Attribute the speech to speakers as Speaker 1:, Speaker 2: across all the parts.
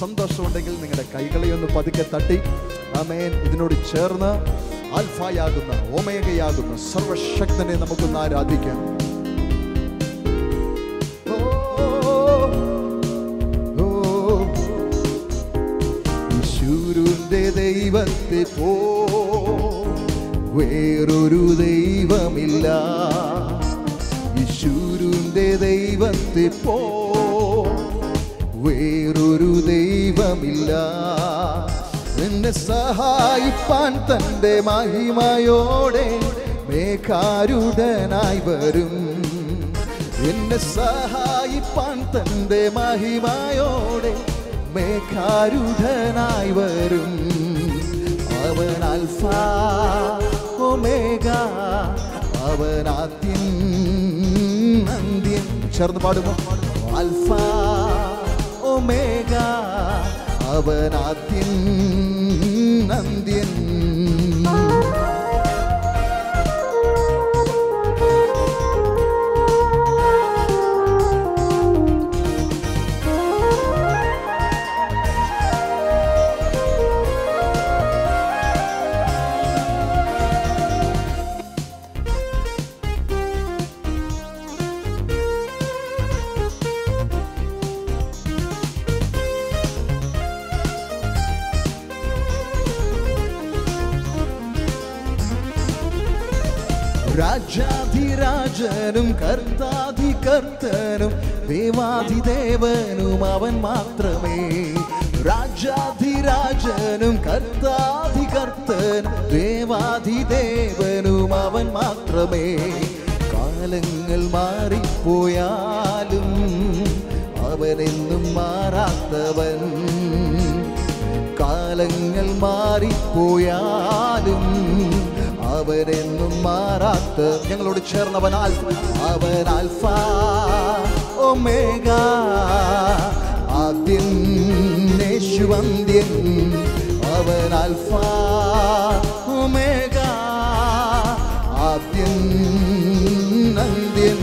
Speaker 1: സന്തോഷമുണ്ടെങ്കിൽ നിങ്ങളുടെ കൈകളെ ഒന്ന് പതുക്കെ തട്ടി ആമേൻ ഇതിനോട് ചേർന്ന് ആൽഫായാകുന്ന ഓമേഗയാകുന്ന സർവശക്തനെ നമുക്കൊന്ന് ആരാധിക്കാം ഓ, ഓ, യേശുവിന്റെ ദൈവത്തെ പോ വേറൊരു ദൈവമില്ല യേശുവിന്റെ ദൈവത്തെ പോ വേറൊരു ദൈവമില്ല എന്നെ സഹായിപ്പാൻ തൻ്റെ മഹിമയോടെ മേഘാരുടനായി വരും എന്നെ സഹായിപ്പാൻ തൻ്റെ മഹിമയോടെ മേഘാരുടനായി വരും അവൻ അൽഫ ഒമേഗ അവൻ ആദ്യം അന്ത്യം ചേർന്ന് പാടുമോ അൽഫ ഒമേഗ അവൻ ആദ്യം അന്ത്യം രാജാധിരാജനും കർത്താധികർത്തനും ദേവാധിദേവനും അവൻ മാത്രമേ രാജാധിരാജനും കർത്താധികർത്തനും ദേവാധിദേവനും അവൻ മാത്രമേ കാലങ്ങൾ മാറിപ്പോയാലും അവനെന്നും മാറാത്തവൻ കാലങ്ങൾ മാറിപ്പോയാലും അവരെന്നും മാറാത്ത ഞങ്ങളോട് ചേർന്നവൻ ആൽഫ അവൻ ആൽഫ ഒമേഗ ആദ്യം യേശുവന്ത്യൻ അവൻ ആൽഫ ഒമേഗ ആദ്യം അന്ത്യൻ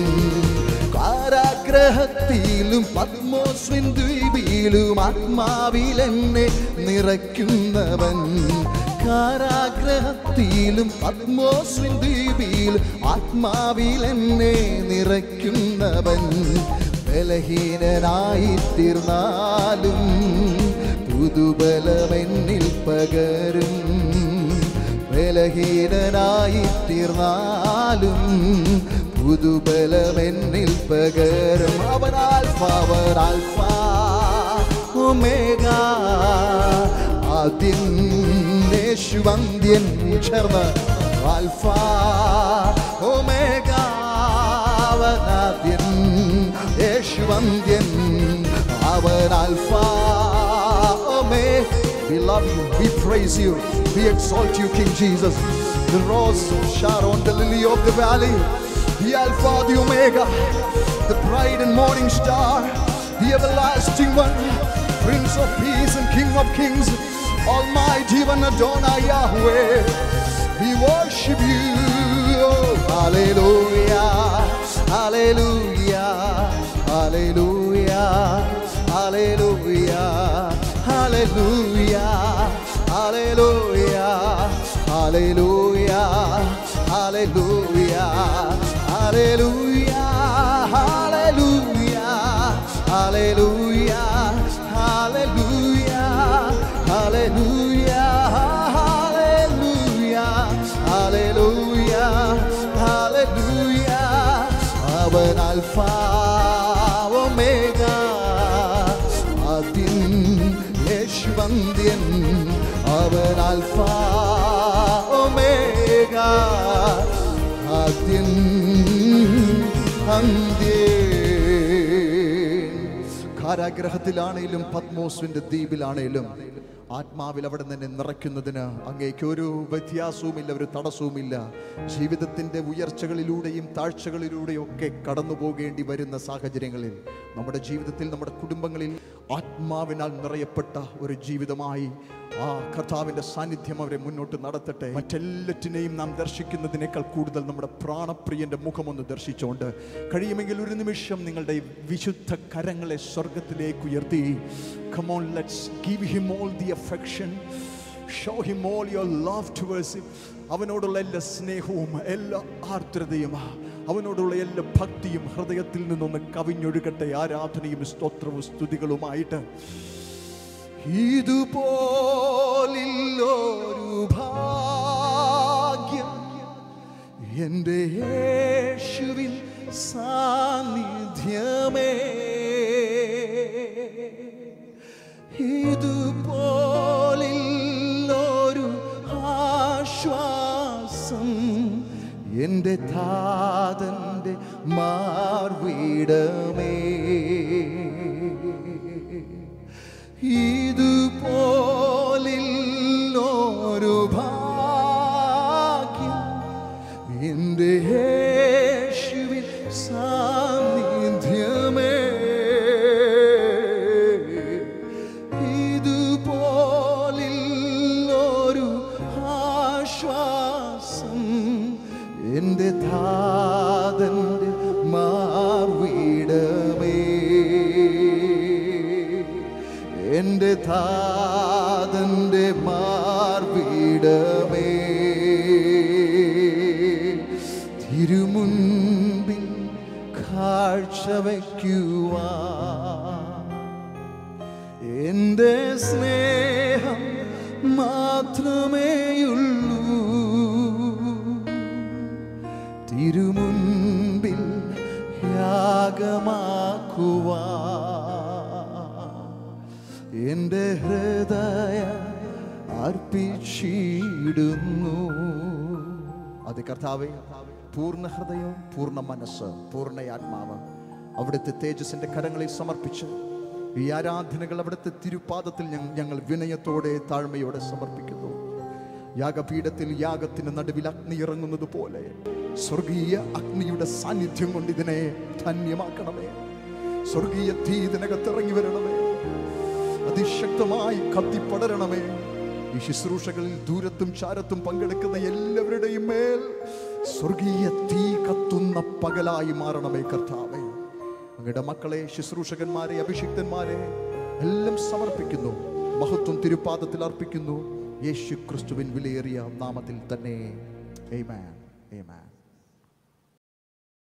Speaker 1: കാരാഗ്രഹത്തിലും പത്മോസ്വിൻ ദ്വീപിലും ആത്മാവിൽ എന്നെ നിറയ്ക്കുന്നവൻ കാരാഗ്രഹത്തിലും പത്മോസ്വിൻ ദ്വീപിലും ആത്മാവിൽ എന്നെ നിറയ്ക്കുന്നവൻ ബലഹീനനായി തീർന്നാലും പുതുബലമെന്നിൽ പകരും ബലഹീനനായി തീർന്നാലും പുതുബലമെന്നിൽ പകരും അവൻ ആൽഫ അവൻ ആൽഫ ഒമേഗ ആദ്യം യേശുവന്ത്യൻ ചേർന്ന് ആൽഫ ഒമേഗ അവൻ ആദ്യം യേശുവന്ത്യൻ അവൻ alpha Omega. We love you. We praise you. We exalt you, King Jesus. The rose of Sharon, the lily of the valley, the Alpha, the Omega, the bright and morning star, the everlasting one, Prince of Peace and King of Kings, Almighty one Adonai Yahweh. We worship you. Oh, hallelujah. Hallelujah. Hallelujah. Hallelujah. Hallelujah. Hallelujah. Hallelujah. Hallelujah. Hallelujah. Hallelujah. Hallelujah. Hallelujah. Hallelujah. Hallelujah. Hallelujah. Hallelujah. അവൻ അൽഫ omega ആദ്യം യേശുവന്ത്യൻ അവൻ അൽഫ omega ആദ്യം അന്ത്യം കാരാഗ്രഹത്തിലാണേലും പത്മോസിന്റെ ദ്വീപിലാണേലും ആത്മാവിൽ അവിടെ തന്നെ നിറയ്ക്കുന്നതിന് അങ്ങേക്ക് ഒരു വ്യത്യാസവുമില്ല ഒരു തടസ്സവുമില്ല ജീവിതത്തിൻ്റെ ഉയർച്ചകളിലൂടെയും താഴ്ചകളിലൂടെയും ഒക്കെ കടന്നു പോകേണ്ടി വരുന്ന സാഹചര്യങ്ങളിൽ നമ്മുടെ ജീവിതത്തിൽ നമ്മുടെ കുടുംബങ്ങളിൽ ആത്മാവിനാൽ നിറയപ്പെട്ട ഒരു ജീവിതമായി ആ കർത്താവിൻ്റെ സാന്നിധ്യം അവരെ മുന്നോട്ട് നടത്തട്ടെ മറ്റെല്ലാറ്റിനെയും നാം ദർശിക്കുന്നതിനേക്കാൾ കൂടുതൽ നമ്മുടെ പ്രാണപ്രിയന്റെ മുഖമൊന്ന് ദർശിച്ചുകൊണ്ട് കഴിയുമെങ്കിൽ ഒരു നിമിഷം നിങ്ങളുടെ ഈ വിശുദ്ധ കരങ്ങളെ സ്വർഗത്തിലേക്ക് ഉയർത്തി come on let's give him all the affection show him all your love towards him അവനോടുള്ള എല്ലാ സ്നേഹവും എല്ലാ ആർദ്രതയും അവനോടുള്ള എല്ലാ ഭക്തിയും ഹൃദയത്തിൽ നിന്നൊന്ന് കവിഞ്ഞൊഴുകട്ടെ ആരാധനയും സ്തോത്രവും സ്തുതികളുമായിട്ട് ഇതുപോലില്ലൊരു ഭാഗ്യം എൻ്റെ യേശുവിൻ സാന്നിധ്യമേ ഇതുപോലില്ലൊരു ആശ്വാസം എൻ്റെ താതൻ്റെ മാർവിടമേ ഇതുപോലില്ലൊരു ഭാഗ്യം എൻ്റെ യേശുവിൻ സാന്നിധ്യമേ ഇതുപോലില്ലൊരു ആശ്വാസം എൻ്റെ താതൻ്റെ മാർവിടമേ എൻ്റെ താതൻ്റെ മാർവിടമേ തിരുമുൻപിൽ കാഴ്ചവയ്ക്കുവാ എൻ്റെ സ്നേഹം മാത്രമേയുള്ളൂ തിരുമുൻപിൽ യാഗമാക്കുവാ എൻ്റെ ഹൃദയ അർപ്പിച്ചിടുന്നു അത് കർത്താവെ പൂർണ്ണ ഹൃദയം പൂർണ്ണ മനസ്സ് പൂർണ്ണ ആത്മാവ് അവിടുത്തെ തേജസ്സിന്റെ കരങ്ങളിൽ സമർപ്പിച്ച് ഈ ആരാധനകൾ അവിടുത്തെ തിരുപാദത്തിൽ ഞങ്ങ- ഞങ്ങൾ വിനയത്തോടെ താഴ്മയോടെ സമർപ്പിക്കുന്നു യാഗപീഠത്തിൽ യാഗത്തിന് നടുവിൽ അഗ്നി ഇറങ്ങുന്നത് പോലെ സ്വർഗീയ അഗ്നിയുടെ സാന്നിധ്യം കൊണ്ട് ഇതിനെ ധന്യമാക്കണമേ സ്വർഗീയ തീ ഇതിനകത്ത് ഇറങ്ങി വരണമേ അതിശക്തമായി കത്തിപ്പടരണമേ ഈ ശുശ്രൂഷകളിൽ ദൂരത്തും ചാരത്തും പങ്കെടുക്കുന്ന എല്ലാവരുടെയും മേൽ സ്വർഗീയ തീ കത്തുന്ന പകലായി മാറണമേ കർത്താവേ അങ്ങയുടെ മക്കളെ ശുശ്രൂഷകന്മാരെ അഭിഷിക്തന്മാരെ എല്ലാം സമർപ്പിക്കുന്നു മഹത്വം തിരുപ്പാദത്തിൽ അർപ്പിക്കുന്നു യേശു ക്രിസ്തുവിൻ വിലയേറിയ നാമത്തിൽ തന്നെ Amen. Amen.